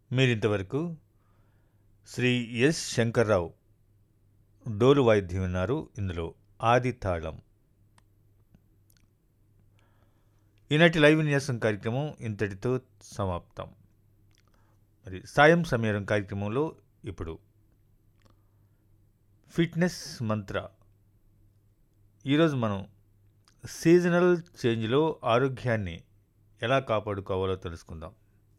మీరింతవరకు శ్రీ ఎస్ శంకర్రావు డోలు వాయిద్యం విన్నారు ఇందులో ఆది తాళం ఈనాటి లైవ్ విన్యాసం కార్యక్రమం ఇంతటితో సమాప్తం మరి సాయం సమీరం కార్యక్రమంలో ఇప్పుడు ఫిట్నెస్ మంత్ర ఈరోజు మనం సీజనల్ చేంజ్లో ఆరోగ్యాన్ని ఎలా కాపాడుకోవాలో తెలుసుకుందాం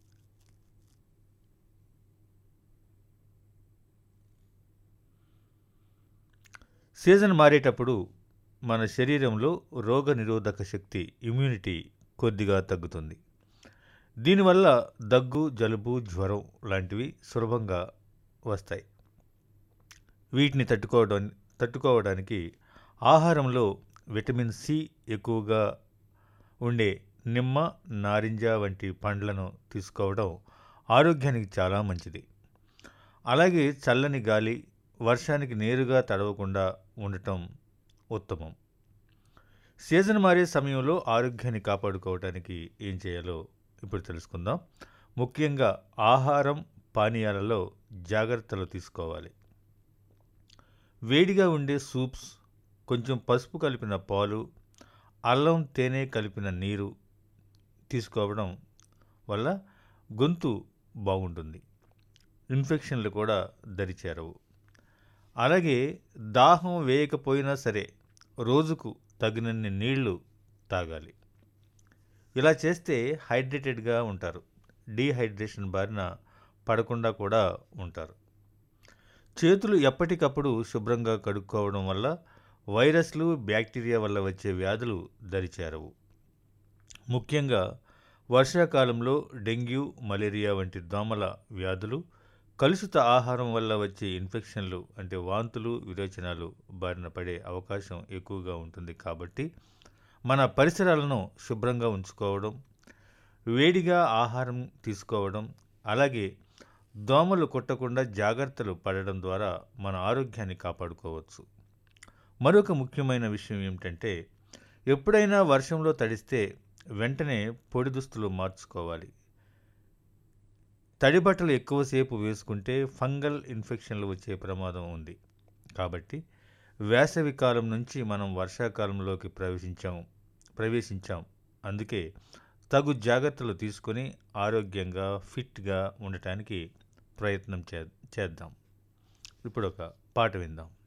సీజన్ మారేటప్పుడు మన శరీరంలో రోగ నిరోధక శక్తి ఇమ్యూనిటీ కొద్దిగా తగ్గుతుంది దీనివల్ల దగ్గు జలుబు జ్వరం లాంటివి సులభంగా వస్తాయి వీటిని తట్టుకోవడం తట్టుకోవడానికి ఆహారంలో విటమిన్ సి ఎక్కువగా ఉండే నిమ్మ నారింజ వంటి పండ్లను తీసుకోవడం ఆరోగ్యానికి చాలా మంచిది అలాగే చల్లని గాలి వర్షానికి నేరుగా తడవకుండా ఉండటం ఉత్తమం సీజన్ మారే సమయంలో ఆరోగ్యాన్ని కాపాడుకోవడానికి ఏం చేయాలో ఇప్పుడు తెలుసుకుందాం ముఖ్యంగా ఆహారం పానీయాలలో జాగ్రత్తలు తీసుకోవాలి వేడిగా ఉండే సూప్స్ కొంచెం పసుపు కలిపిన పాలు అల్లం తేనె కలిపిన నీరు తీసుకోవడం వల్ల గొంతు బాగుంటుంది ఇన్ఫెక్షన్లు కూడా దరిచేరవు అలాగే దాహం వేయకపోయినా సరే రోజుకు తగినన్ని నీళ్లు తాగాలి ఇలా చేస్తే హైడ్రేటెడ్గా ఉంటారు డీహైడ్రేషన్ బారిన పడకుండా కూడా ఉంటారు చేతులు ఎప్పటికప్పుడు శుభ్రంగా కడుక్కోవడం వల్ల వైరస్లు బ్యాక్టీరియా వల్ల వచ్చే వ్యాధులు దరిచేరవు ముఖ్యంగా వర్షాకాలంలో డెంగ్యూ మలేరియా వంటి దోమల వ్యాధులు కలుషిత ఆహారం వల్ల వచ్చే ఇన్ఫెక్షన్లు అంటే వాంతులు విరోచనాలు బారిన పడే అవకాశం ఎక్కువగా ఉంటుంది కాబట్టి మన పరిసరాలను శుభ్రంగా ఉంచుకోవడం వేడిగా ఆహారం తీసుకోవడం అలాగే దోమలు కొట్టకుండా జాగ్రత్తలు పడడం ద్వారా మన ఆరోగ్యాన్ని కాపాడుకోవచ్చు మరొక ముఖ్యమైన విషయం ఏమిటంటే ఎప్పుడైనా వర్షంలో తడిస్తే వెంటనే పొడి దుస్తులు మార్చుకోవాలి తడి బట్టలు ఎక్కువసేపు వేసుకుంటే ఫంగల్ ఇన్ఫెక్షన్లు వచ్చే ప్రమాదం ఉంది కాబట్టి వేసవి కాలం నుంచి మనం వర్షాకాలంలోకి ప్రవేశించాం ప్రవేశించాం అందుకే తగు జాగ్రత్తలు తీసుకొని ఆరోగ్యంగా ఫిట్గా ఉండటానికి ప్రయత్నం చే చేద్దాం ఇప్పుడు ఒక పాట విందాం